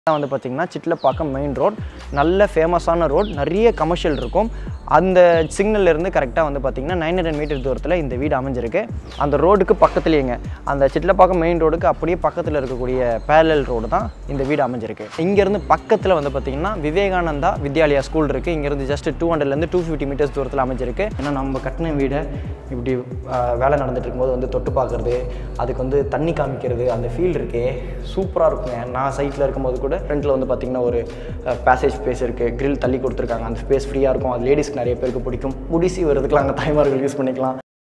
வந்து பார்த்திங்கன்னா Chitlapakkam main road நல்ல ஃபேமஸான ரோட் நிறைய கமர்ஷியல் இருக்கும் அந்த சிக்னல்ல இருந்து கரெக்டாக வந்து பார்த்திங்கன்னா நைன் ஹண்ட்ரட் மீட்டர் தூரத்தில் இந்த வீடு அமைஞ்சிருக்கு அந்த ரோடுக்கு பக்கத்துலேயேங்க அந்த சிட்லப்பாக்கம் மெயின் ரோடுக்கு அப்படியே பக்கத்தில் இருக்கக்கூடிய பேரலல் ரோடு தான் இந்த வீடு அமைஞ்சிருக்கு இங்கேருந்து பக்கத்தில் வந்து பார்த்திங்கன்னா விவேகானந்தா வித்யாலயா ஸ்கூல் இருக்குது இங்கேருந்து ஜஸ்ட் டூ ஹண்ட்ரட்லேருந்து டூ ஃபிஃப்டி மீட்டர்ஸ் தூரத்தில் அமைஞ்சிருக்கு ஏன்னா நம்ம கட்டின வீடை இப்படி ஆஹ், வேலை நடந்துட்டு இருக்கும்போது வந்து தொட்டு பார்க்குறது அதுக்கு வந்து தண்ணி காமிக்கிறது அந்த ஃபீல் இருக்கே சூப்பராக இருக்குங்க நான் சைட்டில் இருக்கும்போது கூட ஃப்ரண்ட்டில் வந்து பார்த்திங்கன்னா ஒரு பேசேஜ் ஸ்பேஸ் இருக்குது grill தள்ளி கொடுத்துருக்காங்க அந்த ஸ்பேஸ் ஃப்ரீயாக இருக்கும் அது லேடிஸ்க்கு நிறைய பேருக்கு பிடிக்கும் முடிசி வரதுக்குலாம் அங்கே தாய்மார்கள் யூஸ் பண்ணிக்கலாம்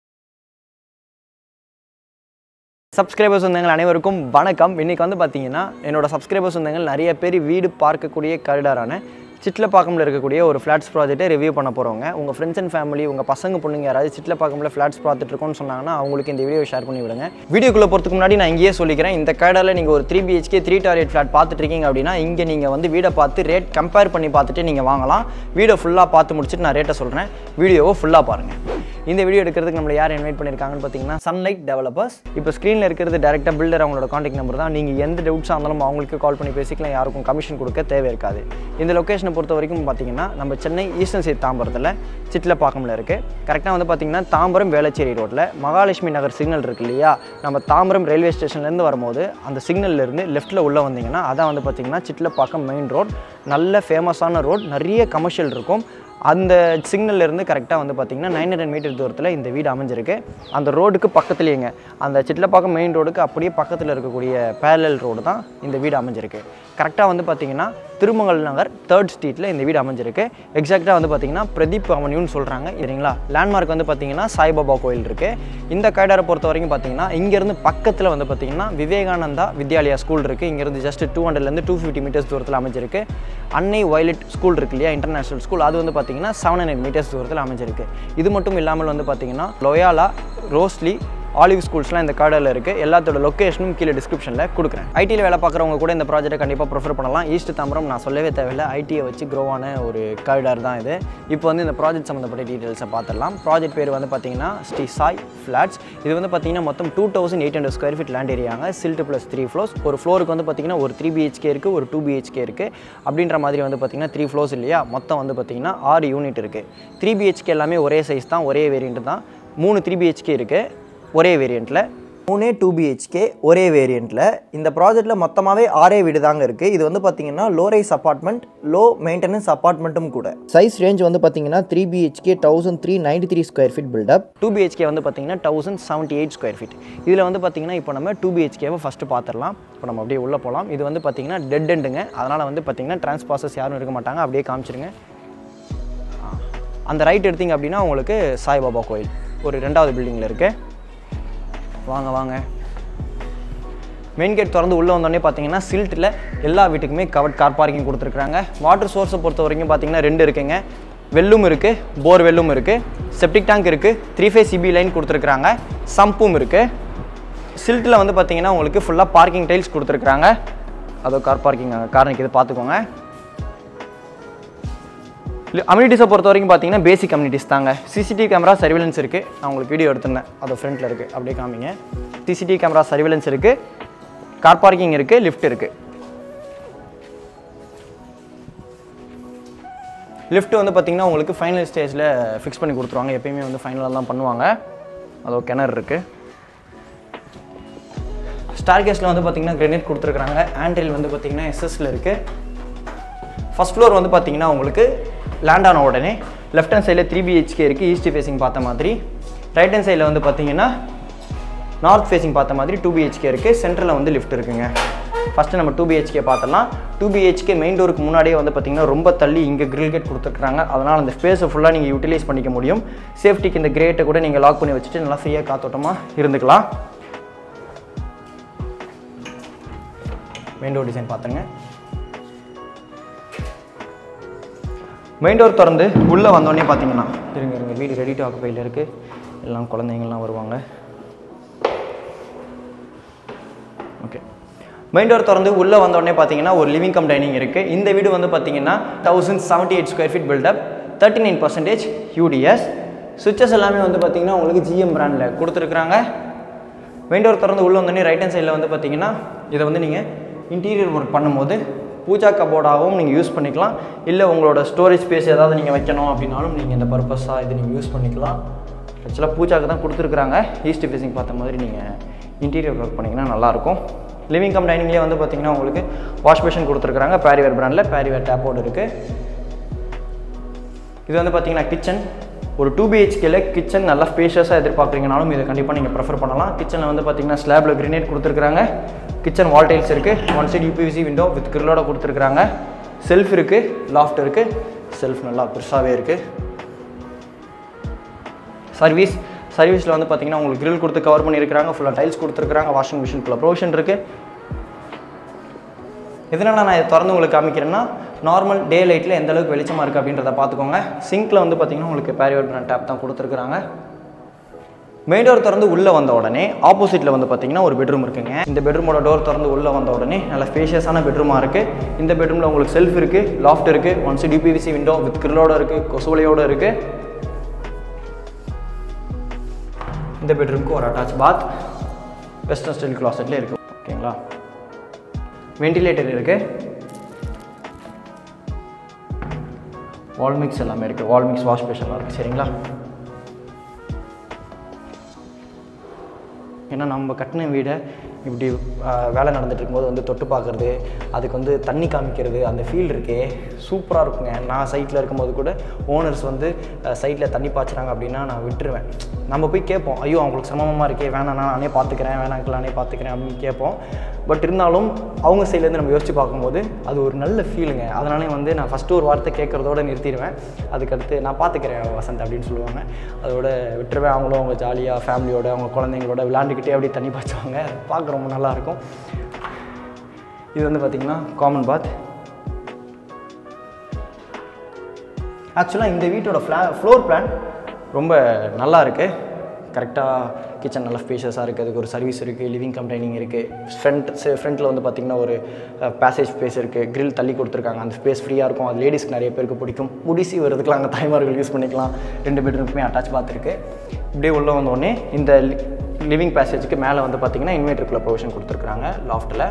சப்ஸ்கிரைபர்ஸ் வந்தவங்க அனைவருக்கும் வணக்கம் இன்றைக்கி வந்து பார்த்தீங்கன்னா என்னோட சப்ஸ்கிரைபர்ஸ் வந்தவங்க நிறைய பேர் வீடு பார்க்கக்கூடிய கரிடாரான சிட்லப்பாக்கமில் இருக்கக்கூடிய ஒரு ஃப்ளாட்ஸ் ப்ராஜெக்ட்டை ரிவ்யூ பண்ண போகிறவங்க உங்கள் ஃப்ரெண்ட்ஸ் அண்ட் ஃபேமிலி உங்கள் பசங்க பொண்ணுங்க யாராவது சிட்லப்பாக்கமில் ஃப்ளாட்ஸ் பார்த்துட்டு இருக்கோம்னு சொன்னாங்கன்னா அவங்களுக்கு இந்த வீடியோ ஷேர் பண்ணி விடுங்க வீடியோக்குள்ளே போகிறதுக்கு முன்னாடி நான் இங்கேயே சொல்லிக்கிறேன் இந்த கரிடாரில் நீங்கள் ஒரு த்ரீ பிஹெச்கே த்ரீ டாரியட் ஃப்ளாட் பார்த்துட்டு இருக்கீங்க அப்படின்னா இங்கே நீங்கள் வந்து வீடை பார்த்து ரேட் கம்பேர் பண்ணி பார்த்துட்டு நீங்கள் வாங்கலாம் வீடியோ ஃபுல்லாக பார்த்து முடிச்சுட்டு நான் ரேட்டை சொல்கிறேன் வீடியோவை ஃபுல்லாக பாருங்கள் இந்த வீடியோ எடுக்கிறதுக்கு நம்மளை யார் இன்வைட் பண்ணியிருக்காங்கன்னு பார்த்தீங்கன்னா சன்லைட் டெவலப்பர்ஸ் இப்போ ஸ்க்ரீனில் இருக்கிறது டேரெக்டாக பில்டர் அவங்களோட காண்டாக்ட் நம்பர் தான் நீங்கள் எந்த டவுட்ஸாக இருந்தாலும் அவங்களுக்கு கால் பண்ணி பேசிக்கலாம் யாருக்கும் கமிஷன் கொடுக்க தேவை இருக்காது இந்த லொக்கேஷனை பொறுத்த வரைக்கும் பார்த்தீங்கன்னா நம்ம சென்னை ஈஸ்டர்ன் சைட் தாம்பரத்தில் சிட்லப்பாக்கமில் இருக்குது கரெக்டாக வந்து பார்த்தீங்கன்னா தாம்பரம் வேளச்சேரி ரோட்டில் மகாலட்சுமி நகர் சிக்னல் இருக்கு இல்லையா நம்ம தாம்பரம் ரயில்வே ஸ்டேஷன்லேருந்து வரும்போது அந்த சிக்னல்ல இருந்து லெஃப்ட்டில் உள்ளே வந்தீங்கன்னா அதான் வந்து பார்த்தீங்கன்னா சிட்லப்பாக்கம் மெயின் ரோட் நல்ல ஃபேமஸான ரோட் நிறைய கமர்ஷியல் இருக்கும் அந்த சிக்னல்ல இருந்து கரெக்டாக வந்து பார்த்தீங்கன்னா நைன் ஹண்ட்ரட் மீட்டர் தூரத்தில் இந்த வீடு அமைஞ்சிருக்கு அந்த ரோடுக்கு பக்கத்துலேயேங்க அந்த சிட்லப்பாக்கம் மெயின் ரோடுக்கு அப்படியே பக்கத்தில் இருக்கக்கூடிய பேரலல் ரோடு தான் இந்த வீடு அமைஞ்சிருக்கு கரெக்டாக வந்து பார்த்தீங்கன்னா திருமங்கல் நகர் தேர்ட் ஸ்ட்ரீட்டில் இந்த வீடு அமைஞ்சிருக்கு எக்ஸாக்டாக வந்து பார்த்தீங்கன்னா பிரதீப் அவனியூன்னு சொல்கிறாங்க சரிங்களா லேண்ட்மார்க் வந்து பார்த்தீங்கன்னா சாய்பாபா கோயில் இருக்குது இந்த கைடாரை பொறுத்த வரைக்கும் பார்த்தீங்கன்னா இங்கேருந்து பக்கத்தில் வந்து பார்த்தீங்கன்னா விவேகானந்தா வித்யாலயா ஸ்கூல் இருக்குது இங்கேருந்து ஜஸ்ட் டூ ஹண்ட்ரட்லேருந்து டூ ஃபிஃப்டி மீட்டர்ஸ் தூரத்தில் அமைஞ்சிருக்கு அன்னை வயலட் ஸ்கூல் இருக்கு இல்லையா இன்டர்நேஷனல் ஸ்கூல் அது வந்து பார்த்தீங்கன்னா செவன் ஹண்ட்ரட் மீட்டர்ஸ் தூரத்தில் அமைஞ்சிருக்கு இது மட்டும் இல்லாமல் வந்து பார்த்தீங்கன்னா லொயாலா ரோஸ்லி ஆலிவ் ஸ்கூல்ஸ்லாம் இந்த கார்டில் இருக்குது எல்லாத்தோட லொக்கேஷனும் கீழே டிஸ்கிரிப்ஷனில் கொடுக்குறேன் ஐடியில் வேலை பார்க்குறவங்க கூட இந்த ப்ராஜெக்ட்டை கண்டிப்பாக ப்ரிஃபர் பண்ணலாம் ஈஸ்ட் தாம்பரம் நான் சொல்லவே தேவையில்லை ஐடியை வச்சு க்ரோவான ஒரு காரிடார் தான் இது இப்போ வந்து இந்த ப்ராஜெக்ட் சம்மந்தப்பட்ட டீட்டெயில்ஸை பார்த்துடலாம் ப்ராஜெக்ட் பேர் வந்து பார்த்தீங்கன்னா ஸ்ரீ சாய் ஃப்ளாட்ஸ் இது வந்து பார்த்தீங்கன்னா மொத்தம் two thousand eight hundred square feet land ஏரியாங்க சில்ட் ப்ளஸ் த்ரீ ஃப்ளோர்ஸ் ஒரு ஃப்ளோருக்கு வந்து பார்த்தீங்கன்னா ஒரு த்ரீ பிஹெச்கே இருக்குது ஒரு டூ பிஹெச்கே இருக்குது அப்படின்ற மாதிரி வந்து பார்த்தீங்கன்னா த்ரீ ஃப்ளோர்ஸ் இல்லையா மொத்தம் வந்து பார்த்தீங்கன்னா ஆறு யூனிட் இருக்குது த்ரீ பிஹெச்கே எல்லாமே ஒரே சைஸ் தான் ஒரே வேரியண்ட் தான் மூணு த்ரீ பிஹெச்கே இருக்குது ஒரே வேரியண்ட்டில் மூணே டூ பிஹெச்கே ஒரே வேரியண்ட்டில் இந்த ப்ராஜெக்ட்டில் மொத்தமாகவே ஆறே வீடு தாங்க இருக்குது இது வந்து பார்த்தீங்கன்னா low rise apartment low maintenance அப்பார்ட்மெண்ட்டும் கூட சைஸ் ரேஞ்ச் வந்து பார்த்தீங்கன்னா three BHK thousand three ninety three square feet built up two BHK வந்து பார்த்தீங்கன்னா thousand seventy eight square feet இதில் வந்து பார்த்தீங்கன்னா இப்போ நம்ம டூ பிஹெச்கேவை ஃபஸ்ட்டு பார்த்துடலாம் இப்போ நம்ம அப்படியே உள்ளே போகலாம் இது வந்து பார்த்தீங்கன்னா டெட் எண்டுங்க அதனால் வந்து பார்த்தீங்கன்னா டிரான்ஸ்பாசஸ் யாரும் இருக்க மாட்டாங்க அப்படியே காமிச்சிருங்க அந்த ரைட் எடுத்தீங்க அப்படின்னா உங்களுக்கு சாய்பாபா கோயில் ஒரு ரெண்டாவது பில்டிங்கில் இருக்குது வாங்க வாங்க மெயின் கேட் திறந்து உள்ளே வந்தோடனே பார்த்தீங்கன்னா சில்ட்டில் எல்லா வீட்டுக்குமே கவர்ட் கார் பார்க்கிங் கொடுத்துருக்காங்க வாட்டர் சோர்ஸை பொறுத்த வரைக்கும் பார்த்தீங்கன்னா ரெண்டு இருக்குங்க வெல்லும் இருக்குது போர் வெல்லும் இருக்குது செப்டிக் டேங்க் இருக்குது த்ரீ ஃபேஸ் சிபி லைன் கொடுத்துருக்குறாங்க சம்பும் இருக்குது சில்ட்டில் வந்து பார்த்தீங்கன்னா உங்களுக்கு ஃபுல்லாக பார்க்கிங் டைல்ஸ் கொடுத்துருக்குறாங்க அதோ கார் பார்க்கிங் கார் நிற்கிது பார்த்துக்கோங்க அம்யூனிட்டிஸை பொறுத்த வரைக்கும் பார்த்தீங்கன்னா பேசிக் கம்யூனிட்டிஸ் தாங்க சிசிடிவி கேமரா சர்வேலன்ஸ் இருக்குது நான் உங்களுக்கு வீடியோ எடுத்திருந்தேன் அது ஃப்ரண்ட்டில் இருக்குது அப்படியே காமிங்க சிசிடிவி கேமரா சர்வேலன்ஸ் இருக்குது கார் பார்க்கிங் இருக்குது லிஃப்ட் இருக்குது லிஃப்ட் வந்து பார்த்தீங்கன்னா உங்களுக்கு ஃபைனல் ஸ்டேஜில் ஃபிக்ஸ் பண்ணி கொடுத்துருவாங்க எப்பயுமே வந்து ஃபைனலாக தான் பண்ணுவாங்க அதோ கிணறு இருக்குது ஸ்டார் கேஸில் வந்து பார்த்தீங்கன்னா கிரெனேட் கொடுத்துருக்குறாங்க ஆண்ட்ரில் வந்து பார்த்தீங்கன்னா எஸ்எஸ்ல இருக்குது ஃபஸ்ட் ஃப்ளோர் வந்து பார்த்தீங்கன்னா உங்களுக்கு லேண்ட் ஆன உடனே லெஃப்ட் ஹேண்ட் சைடில் த்ரீ பிஹெச்கே இருக்குது ஈஸ்ட் ஃபேஸிங் பார்த்த மாதிரி ரைட் ஹேண்ட் சைடில் வந்து பார்த்தீங்கன்னா நார்த் ஃபேஸிங் பார்த்த மாதிரி டூ பிஹெச்கே இருக்குது சென்டரில் வந்து லிஃப்ட் இருக்குங்க ஃபஸ்ட்டு நம்ம டூ பிஹெச்கே பார்த்தலாம் டூ பிஹெச்கே மெயின் டோருக்கு முன்னாடியே வந்து பார்த்தீங்கன்னா ரொம்ப தள்ளி இங்கே கிரில் கேட் கொடுத்துருக்காங்க அதனால் அந்த ஸ்பேஸை ஃபுல்லாக நீங்கள் யூட்டிலைஸ் பண்ணிக்க முடியும் சேஃப்டிக்கு இந்த கிரேட்டை கூட நீங்கள் லாக் பண்ணி வச்சுட்டு நல்லா ஃப்ரீயாக காத்தோட்டமாக இருந்துக்கலாம் மெயின் டோர் டிசைன் பார்த்துங்க மெயின் டோர் திறந்து உள்ளே வந்தோடனே பார்த்தீங்கன்னா இருங்க இருங்க வீடு ரெடி டு ஆக்குப்பையில் இருக்குது எல்லாம் குழந்தைங்கள்லாம் வருவாங்க ஓகே மெயின் டோர் திறந்து உள்ளே வந்தோடனே பார்த்தீங்கன்னா ஒரு லிவிங் கம் டைனிங் இருக்குது இந்த வீடு வந்து பார்த்தீங்கன்னா thousand seventy eight square feet built up thirty nine percentage UDS switches எல்லாமே வந்து பார்த்தீங்கன்னா உங்களுக்கு ஜிஎம் பிராண்டில் கொடுத்துருக்குறாங்க மெயின் டோர் திறந்து உள்ளே வந்தோடனே ரைட் ஹேண்ட் சைடில் வந்து பார்த்தீங்கன்னா இதை வந்து நீங்கள் இன்டீரியர் ஒர்க் பண்ணும்போது பூஜா கபோர்டாகவும் நீங்கள் யூஸ் பண்ணிக்கலாம் இல்லை உங்களோட ஸ்டோரேஜ் ஸ்பேஸ் ஏதாவது நீங்கள் வைக்கணும் அப்படின்னாலும் நீங்கள் இந்த பர்பஸாக இது நீங்கள் யூஸ் பண்ணிக்கலாம் ஆக்சுவலாக பூஜாக்கு தான் கொடுத்துருக்குறாங்க ஈஸ்ட் ஃபேஸிங் பார்த்த மாதிரி நீங்கள் இன்டீரியர் ஒர்க் பண்ணிங்கன்னா நல்லாயிருக்கும் லிவிங் கம் டைனிங்லேயே வந்து பார்த்தீங்கன்னா உங்களுக்கு வாஷ் மிஷின் கொடுத்துருக்குறாங்க பேரிவேர் பிராண்டில் பேரிவேர் டேப்போர்டு இருக்குது இது வந்து பார்த்தீங்கன்னா கிச்சன் ஒரு டூ பிஹெச்கேல கிச்சன் நல்லா ஸ்பேஷியஸாக எதிர்பார்க்குறீங்கனாலும் இதை கண்டிப்பாக நீங்கள் ப்ரிஃபர் பண்ணலாம் கிச்சனில் வந்து பார்த்தீங்கன்னா ஸ்லாபில் கிரினேட் கொடுத்துருக்காங்க கிச்சன் வால் டைல்ஸ் இருக்குது one side UPVC window with கிரிலோட கொடுத்துருக்காங்க செல்ஃப் இருக்குது லாஃப்ட் இருக்குது செல்ஃப் நல்லா பெருசாகவே இருக்குது சர்வீஸ் சர்வீஸில் வந்து பார்த்தீங்கன்னா உங்களுக்கு grill கொடுத்து கவர் பண்ணியிருக்காங்க ஃபுல்லாக டைல்ஸ் கொடுத்துருக்காங்க வாஷிங் மிஷின் ஃபுல்லாக ப்ரொவிஷன் இருக்குது எதனால் நான் இதை திறந்து உங்களுக்கு காமிக்கிறேன்னா நார்மல் டே லைட்டில் எந்த அளவுக்கு வெளிச்சமாக இருக்குது அப்படின்றத பார்த்துக்கோங்க சிங்க்கில் வந்து பார்த்தீங்கன்னா உங்களுக்கு பேரியோட் பிராண்ட் டேப் தான் கொடுத்துருக்குறாங்க மெயின் டோர் திறந்து உள்ளே வந்த உடனே ஆப்போசிட்டில் வந்து பார்த்தீங்கன்னா ஒரு பெட்ரூம் இருக்குங்க இந்த பெட்ரூமோட டோர் திறந்து உள்ளே வந்த உடனே நல்ல ஸ்பேஷியஸான பெட்ரூமாக இருக்குது இந்த பெட்ரூமில் உங்களுக்கு செல்ஃப் இருக்குது லாஃப்ட் இருக்குது one side UPVC window with கிரிலோட இருக்குது கொசுவலையோடு இருக்குது இந்த பெட்ரூமுக்கு ஒரு அட்டாச் பாத் வெஸ்டர்ன் ஸ்டைல் கிளாசெட்லேயே இருக்குது ஓகேங்களா வென்டிலேட்டர் இருக்குது வால் மிக்ஸ் எல்லாமே இருக்குது வால் மிக்ஸ் வாஷ் பேஷன்லாம் இருக்குது சரிங்களா ஏன்னா நம்ம கட்டின வீடை இப்படி ஆஹ், வேலை நடந்துட்டு இருக்கும்போது வந்து தொட்டு பார்க்குறது அதுக்கு வந்து தண்ணி காமிக்கிறது அந்த ஃபீல் இருக்கே சூப்பராக இருக்குங்க நான் சைட்டில் இருக்கும்போது கூட ஓனர்ஸ் வந்து சைட்டில் தண்ணி பாய்ச்சுறாங்க அப்படின்னா நான் விட்டுருவேன் நம்ம போய் கேட்போம் ஐயோ அவங்களுக்கு சிரமமாக இருக்கே வேணாம் நான் நானே பார்த்துக்கிறேன் வேணாம் uncle, நானே பார்த்துக்கிறேன் அப்படின்னு கேட்போம் பட் இருந்தாலும் அவங்க சைட்லேருந்து நம்ம யோசிச்சு பார்க்கும்போது அது ஒரு நல்ல ஃபீலுங்க அதனாலே வந்து நான் ஃபஸ்ட்டு ஒரு வார்த்தை கேட்குறதோட நிறுத்திடுவேன் அதுக்கடுத்து நான் பார்த்துக்கிறேன் வசந்த் அப்படின்னு சொல்லுவாங்க அதோட விட்டுருவேன் அவங்களும் அவங்க ஜாலியாக ஃபேமிலியோட அவங்க குழந்தைங்களோட விளாண்டுக்கிட்டே அப்படியே தண்ணி பாய்ச்சுவாங்க பார்க்க ரொம்ப நல்லாயிருக்கும் இது வந்து பார்த்திங்கன்னா காமன் பாத் ஆக்சுவலாக இந்த வீட்டோட ஃப்ளா ஃப்ளோர் பிளான் ரொம்ப நல்லா இருக்குது கரெக்டாக கிச்சன் நல்லா ஸ்பேஷியஸாக இருக்குது அதுக்கு ஒரு சர்வீஸ் இருக்குது லிவிங் கம் டைனிங் இருக்குது ஃப்ரண்ட் ஃப்ரண்ட்டில் வந்து பார்த்திங்கன்னா ஒரு பேசேஜ் ஸ்பேஸ் இருக்குது grill தள்ளி கொடுத்துருக்காங்க அந்த ஸ்பேஸ் ஃப்ரீயாக இருக்கும் அது லேடிஸ்க்கு நிறைய பேருக்கு பிடிக்கும் முடிசி வரதுக்குலாம் அங்கே தாய்மார்கள் யூஸ் பண்ணிக்கலாம் ரெண்டு பெட்ரூமுக்குமே அட்டாச் பார்த்துருக்கு இப்படியே உள்ளே வந்த உடனே இந்த லிவிங் பேசேஜுக்கு மேலே வந்து பார்த்திங்கன்னா இன்வெர்டருக்குள்ள ப்ரொவிஷன் கொடுத்துருக்காங்க லாஃப்ட்டில்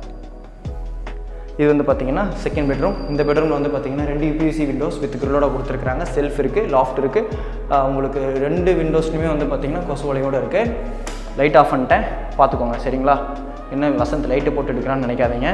இது வந்து பார்த்தீங்கன்னா செகண்ட் பெட்ரூம் இந்த பெட்ரூமில் வந்து பார்த்தீங்கன்னா ரெண்டு யூபிசி விண்டோஸ் வித் கிரிலோட கொடுத்துருக்காங்க செல்ஃப் இருக்குது லாஃப்ட் இருக்குது உங்களுக்கு ரெண்டு விண்டோஸ்லையுமே வந்து பார்த்தீங்கன்னா கொசுவலையோடு இருக்குது லைட் ஆஃப் பண்ணிட்டேன் பார்த்துக்கோங்க சரிங்களா என்ன வசந்த் லைட்டு போட்டு எடுக்கிறான்னு நினைக்காதீங்க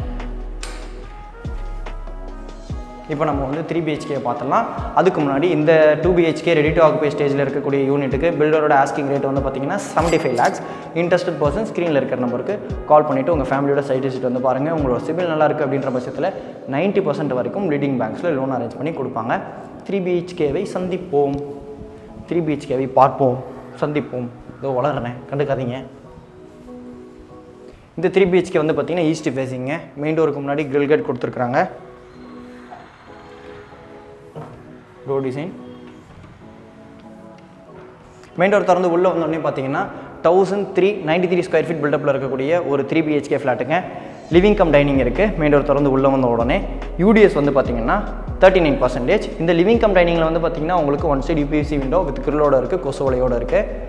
இப்போ நம்ம வந்து த்ரீ பிஹெச்கே பார்த்துடலாம் அதுக்கு முன்னாடி இந்த two BHK ready to occupy ஸ்டேஜில் இருக்கக்கூடிய யூனிட்டுக்கு பில்டரோட ஆஸ்கிங் ரேட் வந்து பார்த்தீங்கன்னா seventy five lakhs interested person ஸ்க்ரீனில் இருக்கிற நம்பருக்கு கால் பண்ணிவிட்டு உங்கள் ஃபேமிலியோட சைட் விசிட் வந்து பாருங்கள் உங்களோட சிபில் நல்லா இருக்குது அப்படின்ற பட்சத்தில் 90% பர்சன்ட் வரைக்கும் லீடிங் பேங்க்ஸில் லோன் அரேஞ்ச் பண்ணி கொடுப்பாங்க த்ரீ பிஹெச்கேவை சந்திப்போம் த்ரீ பிஹெச்கேவை பார்ப்போம் சந்திப்போம் இதோ வளர்றேன் கண்டுக்காதீங்க இந்த த்ரீ பிஹெச்கே வந்து பார்த்தீங்கன்னா ஈஸ்ட் ஃபேஸிங்க மெயின் டோருக்கு முன்னாடி grill கேட் கொடுத்துருக்குறாங்க டோர் டிசைன் மெயின் டோர் திறந்து உள்ளே வந்தோடனே பார்த்தீங்கன்னா thousand three ninety three square feet பில்டப்பில் இருக்கக்கூடிய ஒரு த்ரீ பிஹெச்கே ஃப்ளாட்டுங்க லிவிங் கம் டைனிங் இருக்குது மெயின் டோர் திறந்து உள்ளே வந்த உடனே யூடிஎஸ் வந்து பார்த்தீங்கன்னா தேர்ட்டி நைன் பர்சன்டேஜ் இந்த லிவிங் கம் டைனிங்கில் வந்து பார்த்தீங்கன்னா உங்களுக்கு one side UPVC window with கிரிலோட இருக்குது கொசுவலையோடு இருக்குது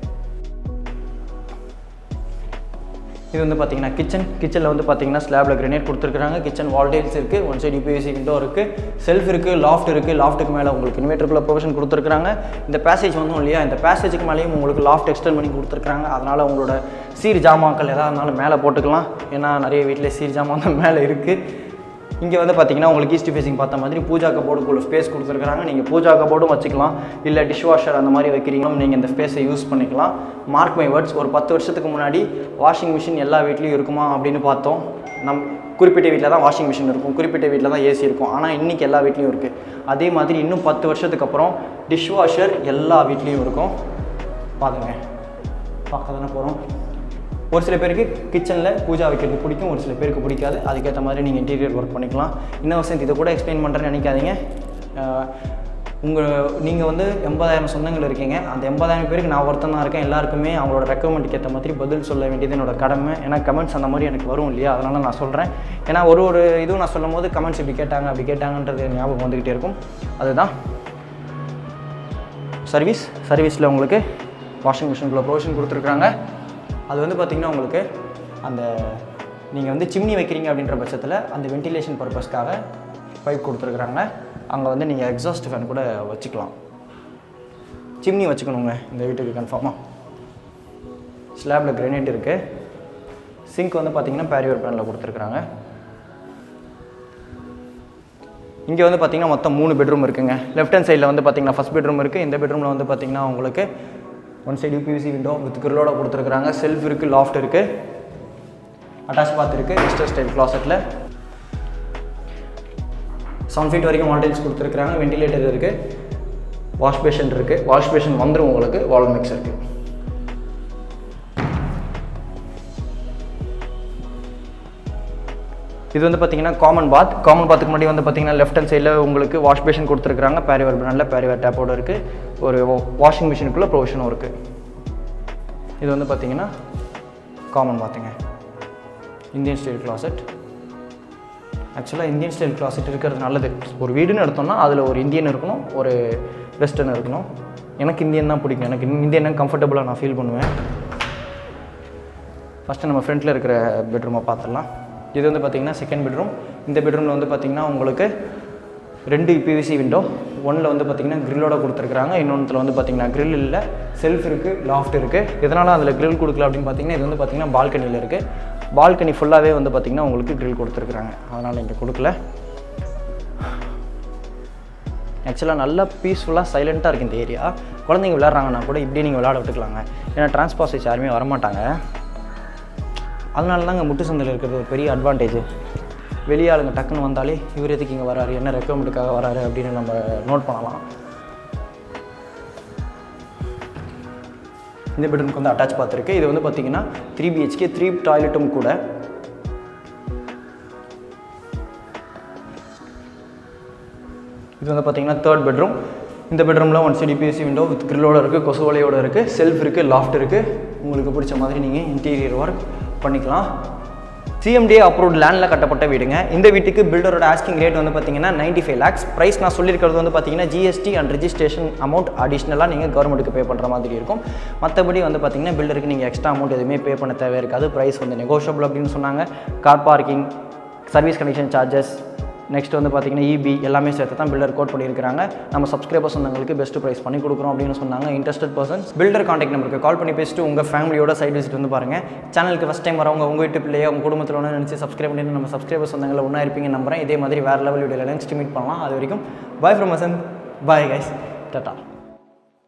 இது வந்து பார்த்தீங்கன்னா கிச்சன் கிச்சனில் வந்து பார்த்தீங்கன்னா ஸ்லாபில் கிரனேட் கொடுத்துருக்காங்க கிச்சன் வால் டைல்ஸ் இருக்குது ஒன் சைடு யூபிஎஸ்சி விண்டோ இருக்குது செல்ஃப் இருக்குது லாஃப்ட் இருக்குது லாஃப்ட்டுக்கு மேலே உங்களுக்கு இன்வெர்டருக்குள்ள ப்ரொவிஷன் கொடுத்துருக்காங்க இந்த பேசேஜ் வந்தோம் இல்லையா இந்த பேசேஜுக்கு மேலேயும் உங்களுக்கு லாஃப்ட் எக்ஸ்டெண்ட் பண்ணி கொடுத்துருக்காங்க அதனால் உங்களோட சீர் ஜாமான்கள் எதாக இருந்தாலும் மேலே போட்டுக்கலாம் ஏன்னா நிறைய வீட்டில் சீர் ஜாமான் தான் மேலே இருக்குது இங்கே வந்து பார்த்தீங்கன்னா உங்களுக்கு ஈஸ்ட் ஃபேஸிங் பார்த்த மாதிரி பூஜா கபோர்டுக்குள்ள ஸ்பேஸ் கொடுத்துருக்காங்க நீங்கள் பூஜா கபோர்டும் வச்சுக்கலாம் இல்லை டிஷ் வாஷர் அந்த மாதிரி வைக்கிறீங்களும் நீங்கள் இந்த ஸ்பேஸை யூஸ் பண்ணிக்கலாம் மார்க் மை வேர்ட்ஸ் ஒரு பத்து வருஷத்துக்கு முன்னாடி வாஷிங் மிஷின் எல்லா வீட்லேயும் இருக்குமா அப்படின்னு பார்த்தோம் நம் குறிப்பிட்ட வீட்டில் தான் வாஷிங் மிஷின் இருக்கும் குறிப்பிட்ட வீட்டில் தான் ஏசி இருக்கும் ஆனால் இன்றைக்கி எல்லா வீட்லேயும் இருக்குது அதே மாதிரி இன்னும் பத்து வருஷத்துக்கு அப்புறம் டிஷ் வாஷர் எல்லா வீட்லேயும் இருக்கும் பாருங்க பார்க்க தானே போகிறோம் ஒரு சில பேருக்கு கிச்சனில் பூஜா வைக்கிறது பிடிக்கும் ஒரு சில பேருக்கு பிடிக்காது அதுக்கேற்ற மாதிரி நீங்கள் இன்டீரியர் ஒர்க் பண்ணிக்கலாம் இன்னும் வசந்த் இதை கூட எக்ஸ்பிளைன் பண்ணுறேன்னு நினைக்காதீங்க உங்கள் நீங்கள் வந்து எண்பதாயிரம் சொந்தங்கள் இருக்கீங்க அந்த எண்பதாயிரம் பேருக்கு நான் ஒருத்தன் தான் இருக்கேன் எல்லாருக்குமே அவங்களோட ரெக்கமெண்ட்டுக்கு ஏற்ற மாதிரி பதில் சொல்ல வேண்டியது என்னோட கடமை ஏன்னா கமெண்ட்ஸ் அந்த மாதிரி எனக்கு வரும் இல்லையா அதனால் நான் சொல்கிறேன் ஏன்னா ஒரு ஒரு இதுவும் நான் சொல்லும் போது கமெண்ட்ஸ் இப்படி கேட்டாங்க அப்படி கேட்டாங்கன்றது ஞாபகம் வந்துக்கிட்டே இருக்கும் அதுதான் சர்வீஸ் சர்வீஸில் உங்களுக்கு வாஷிங் மிஷினுக்குள்ள ப்ரொவிஷன் கொடுத்துருக்குறாங்க அது வந்து பார்த்திங்கன்னா உங்களுக்கு அந்த நீங்கள் வந்து சிம்னி வைக்கிறீங்க அப்படின்ற பட்சத்தில் அந்த வென்டிலேஷன் பர்பஸ்க்காக பைப் கொடுத்துருக்குறாங்க அங்கே வந்து நீங்கள் எக்ஸாஸ்ட் ஃபேன் கூட வச்சுக்கலாம் சிம்னி வச்சுக்கணுங்க இந்த வீட்டுக்கு கன்ஃபார்மாக ஸ்லாபில் கிரனைட் இருக்குது சிங்க் வந்து பார்த்தீங்கன்னா பேரியர் பேனில் கொடுத்துருக்குறாங்க இங்கே வந்து பார்த்தீங்கன்னா மொத்தம் மூணு பெட்ரூம் இருக்குங்க லெஃப்ட் ஹேண்ட் சைடில் வந்து பார்த்தீங்கன்னா ஃபஸ்ட் பெட்ரூம் இருக்குது இந்த பெட்ரூமில் வந்து பார்த்தீங்கன்னா உங்களுக்கு one side UPVC window with கிரிலோட கொடுத்துருக்குறாங்க செல்ஃப் இருக்குது லாஃப்ட் இருக்குது அட்டாச் பாத் இருக்குது எக்ஸ்ட்ரா ஸ்டைல் க்ளாசெட்டில் செவன் ஃபீட் வரைக்கும் வால்டேஜ் கொடுத்துருக்குறாங்க வென்டிலேட்டர் இருக்குது வாஷ் பேஷன் இருக்குது வாஷ் பேஷன் வந்துடும் உங்களுக்கு வால் மிக்ஸ் இருக்குது இது வந்து பார்த்தீங்கன்னா காமன் பாத் காமன் பாத்துக்கு முன்னாடி வந்து பார்த்தீங்கன்னா லெஃப்ட் ஹேண்ட் சைடில் உங்களுக்கு வாஷ் பேஷன் கொடுத்துருக்காங்க பேரிவர் பிராண்டில் பேரிவர் டேப்போட இருக்குது ஒரு வாஷிங் மிஷினுக்குள்ளே ப்ரொவிஷனும் இருக்குது இது வந்து பார்த்தீங்கன்னா காமன் பாத்துங்க இந்தியன் ஸ்டைல் கிளாசெட் ஆக்சுவலாக இந்தியன் ஸ்டைல் கிளாசெட் இருக்கிறது நல்லது ஒரு வீடுன்னு எடுத்தோம்னா அதில் ஒரு இந்தியன் இருக்கணும் ஒரு வெஸ்டர்ன் இருக்கணும் எனக்கு இந்தியன் தான் பிடிக்கும் எனக்கு இந்தியன் கம்ஃபர்டபுளாக நான் ஃபீல் பண்ணுவேன் ஃபஸ்ட்டு நம்ம ஃப்ரண்ட்டில் இருக்கிற பெட்ரூமை பார்த்துடலாம் இது வந்து பார்த்திங்கன்னா செகண்ட் பெட்ரூம் இந்த பெட்ரூமில் வந்து பார்த்திங்கன்னா உங்களுக்கு ரெண்டு பிவிசி விண்டோ ஒன்றில் வந்து பார்த்திங்கன்னா கிரில்லோட கொடுத்துருக்குறாங்க இன்னொன்றுல வந்து பார்த்திங்கன்னா grill இல்லை செல்ஃப் இருக்குது லாஃப்ட் இருக்குது எதனால் அதில் grill கொடுக்கல அப்படின்னு பார்த்தீங்கன்னா இது வந்து பார்த்திங்கன்னா பால்கனியில் இருக்குது பால்கனி ஃபுல்லாகவே வந்து பார்த்திங்கன்னா உங்களுக்கு grill கொடுத்துருக்குறாங்க அதனால் இங்கே கொடுக்கல ஆக்சுவலாக நல்லா பீஸ்ஃபுல்லாக சைலண்ட்டாக இருக்குது இந்த ஏரியா குழந்தைங்க விளையாடுறாங்கன்னா கூட இப்படி நீங்கள் விளையாட விட்டுக்கலாங்க ஏன்னா டிரான்ஸ்பார்சேஜ் யாருமே வரமாட்டாங்க அதனால தாங்க முட்டு சந்தையில் இருக்கிறது ஒரு பெரிய அட்வான்டேஜ் வெளியே ஆளுங்க டக்குன்னு வந்தாலே இவர் எதுக்கு இங்கே வராரு என்ன ரெக்குவமெண்ட்டுக்காக வராரு அப்படின்னு நம்ம நோட் பண்ணலாம் இந்த பெட்ரூம்க்கு வந்து அட்டாச் பார்த்துருக்கு இது வந்து பார்த்தீங்கன்னா த்ரீ பிஹெச்கே த்ரீ டாய்லெட்டும் கூட இது வந்து பார்த்தீங்கன்னா தேர்ட் பெட்ரூம் இந்த பெட்ரூமில் one side PVC window with கிரில்லோட இருக்குது கொசுவலையோட இருக்குது செல்ஃப் இருக்குது லாஃப்ட் இருக்குது உங்களுக்கு பிடிச்ச மாதிரி நீங்கள் இன்டீரியர் ஒர்க் பண்ணிக்கலாம் சிஎம்டிஏ அப்ரூவ்ட் லேண்டில் கட்டப்பட்ட வீடுங்க இந்த வீட்டுக்கு பில்டரோட ஆஸ்கிங் ரேட் வந்து பார்த்தீங்கன்னா நைன்டி ஃபைவ் லேக்ஸ் ப்ரைஸ் நான் சொல்லியிருக்கிறது வந்து பார்த்தீங்கன்னா ஜிஎஸ்டி அண்ட் ரிஜிஸ்ட்ரேஷன் அமௌண்ட் அடிஷ்னலாக நீங்கள் கவர்மெண்ட்டுக்கு பே பண்ணுற மாதிரி இருக்கும் மற்றபடி வந்து பார்த்தீங்கன்னா பில்டருக்கு நீங்கள் எக்ஸ்ட்ரா அமௌண்ட் எதுவுமே பே பண்ண தேவை இருக்காது ப்ரைஸ் வந்து நெகோஷியபிள் அப்படின்னு சொன்னாங்க car parking service connection charges next வந்து பார்த்தீங்கன்னா இபி எல்லாமே சேர்த்து தான் பில்டர் கோட் பண்ணியிருக்காங்க நம்ம சப்ஸ்கிரைபர்ஸ் சொந்தங்களுக்கு பெஸ்ட் ப்ரைஸ் பண்ணி கொடுக்குறோம் அப்படின்னு சொன்னாங்க இன்ட்ரெஸ்டட் பர்சன்ஸ் பில்டர் காண்டாக்ட் நம்பருக்கு கால் பண்ணி பேசிட்டு உங்கள் ஃபேமிலியோட சைட் விசிட் வந்து பாருங்கள் சேனலுக்கு ஃபஸ்ட் டைம் வரவங்க உங்கள் வீட்டு பிள்ளையோ உங்கள் குடும்பத்தில் ஒன்று நினச்சி சப்ஸ்கிரைப் பண்ணி நம்ம சப்ஸ்கிரைபர்ஸ் சொந்தங்களை ஒன்றா இருப்பீங்க நம்புறேன் இதே மாதிரி வேறு லெவல் வீடியோவில் நெக்ஸ்ட் மீட் பண்ணலாம் அது வரைக்கும் bye from Vasanth bye guys tata